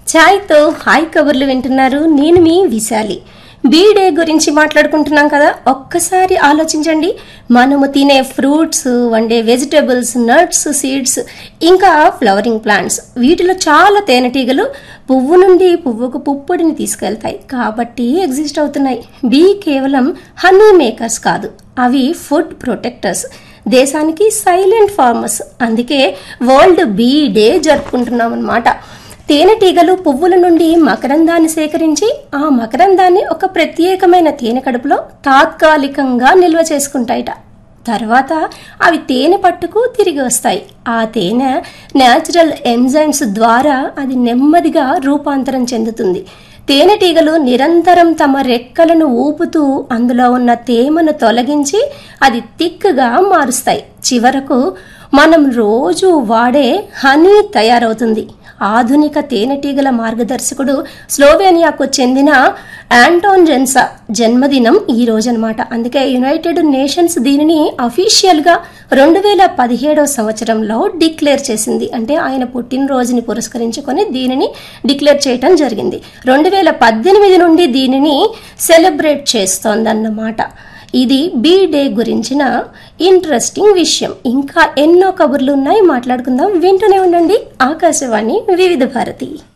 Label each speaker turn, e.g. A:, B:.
A: ఛాయ్తో hi కబుర్లు వింటున్నారు నేను మీ విశాలి బీ డే గురించి మాట్లాడుకుంటున్నాం కదా ఒక్కసారి ఆలోచించండి మనము తినే ఫ్రూట్స్ వండే వెజిటబుల్స్ నట్స్ సీడ్స్ ఇంకా ఫ్లవరింగ్ ప్లాంట్స్ వీటిలో చాలా తేనెటీగలు పువ్వు నుండి పువ్వుకు పుప్పొడిని తీసుకెళ్తాయి కాబట్టి ఎగ్జిస్ట్ అవుతున్నాయి బీ కేవలం హనీ మేకర్స్ కాదు అవి ఫుడ్ ప్రొటెక్టర్స్ దేశానికి సైలెంట్ ఫార్మర్స్ అందుకే వరల్డ్ బీ డే జరుపుకుంటున్నాం అన్నమాట తేనెటీగలు పువ్వుల నుండి మకరందాన్ని సేకరించి ఆ మకరందాన్ని ఒక ప్రత్యేకమైన తేనె కడుపులో తాత్కాలికంగా నిల్వ చేసుకుంటాయిట తర్వాత అవి తేనె పట్టుకు తిరిగి వస్తాయి ఆ తేనె న్యాచురల్ ఎంజైమ్స్ ద్వారా అది నెమ్మదిగా రూపాంతరం చెందుతుంది తేనెటీగలు నిరంతరం తమ రెక్కలను ఊపుతూ అందులో ఉన్న తేమను తొలగించి అది తిక్కుగా మారుస్తాయి చివరకు మనం రోజు వాడే హనీ తయారవుతుంది ఆధునిక తేనెటీగల మార్గదర్శకుడు స్లోవేనియాకు చెందిన యాంటోన్ జెన్సా జన్మదినం ఈ రోజనమాట అందుకే యునైటెడ్ నేషన్స్ దీనిని అఫీషియల్గా రెండు వేల పదిహేడవ సంవత్సరంలో డిక్లేర్ చేసింది అంటే ఆయన పుట్టినరోజుని పురస్కరించుకొని దీనిని డిక్లేర్ చేయటం జరిగింది రెండు వేల పద్దెనిమిది నుండి దీనిని సెలబ్రేట్ చేస్తోందన్నమాట ఇది బీ డే గురించిన ఇంట్రెస్టింగ్ విషయం ఇంకా ఎన్నో కబుర్లు ఉన్నాయి మాట్లాడుకుందాం వింటూనే ఉండండి ఆకాశవాణి వివిధ భారతి